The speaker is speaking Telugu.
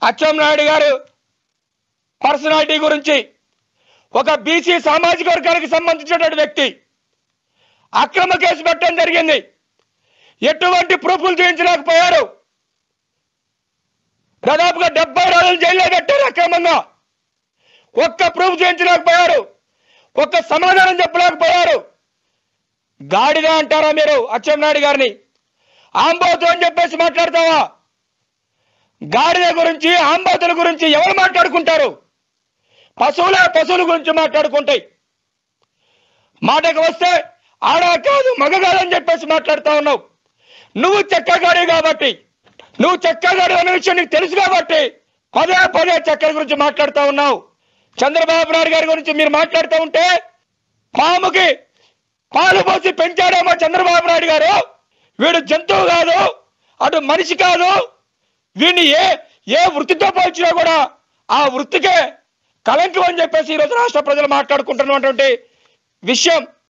అచ్చెన్నాయుడు గారు పర్సనాలిటీ గురించి ఒక బీసీ సామాజిక వర్గానికి సంబంధించినటువంటి వ్యక్తి అక్రమ కేసు పెట్టడం జరిగింది ఎటువంటి ప్రూఫ్లు చూపించలేకపోయారు దాదాపుగా డెబ్బై రోజులు జైల్లో పెట్టారు అక్రమంగా ఒక్క ప్రూఫ్ చూపించలేకపోయారు ఒక్క సమాధానం చెప్పలేకపోయారు గాడిద అంటారా మీరు అచ్చెన్నాయుడు గారిని ఆంబోతు అని చెప్పేసి మాట్లాడతావా గాడిద గురించి ఆంబోతుల గురించి ఎవరు మాట్లాడుకుంటారు పశువుల పశువుల గురించి మాట్లాడుకుంటాయి మాటకు వస్తే ఆడ కాదు మగ కాదని చెప్పేసి మాట్లాడుతా ఉన్నావు నువ్వు చెక్కగాడి కాబట్టి నువ్వు చెక్కగాడు అనే విషయం నీకు తెలుసు కాబట్టి పదే పదే చెక్కల గురించి మాట్లాడుతా ఉన్నావు చంద్రబాబు నాయుడు గారి గురించి మీరు మాట్లాడుతూ ఉంటే పాముకి పాలు పోసి పెంచాడేమో చంద్రబాబు నాయుడు గారు వీడు జంతువు కాదు అటు మనిషి కాదు వీడిని ఏ ఏ వృత్తితో పోల్చినా కూడా ఆ వృత్తికే కలంకం అని చెప్పేసి ఈరోజు రాష్ట్ర ప్రజలు మాట్లాడుకుంటున్నటువంటి విషయం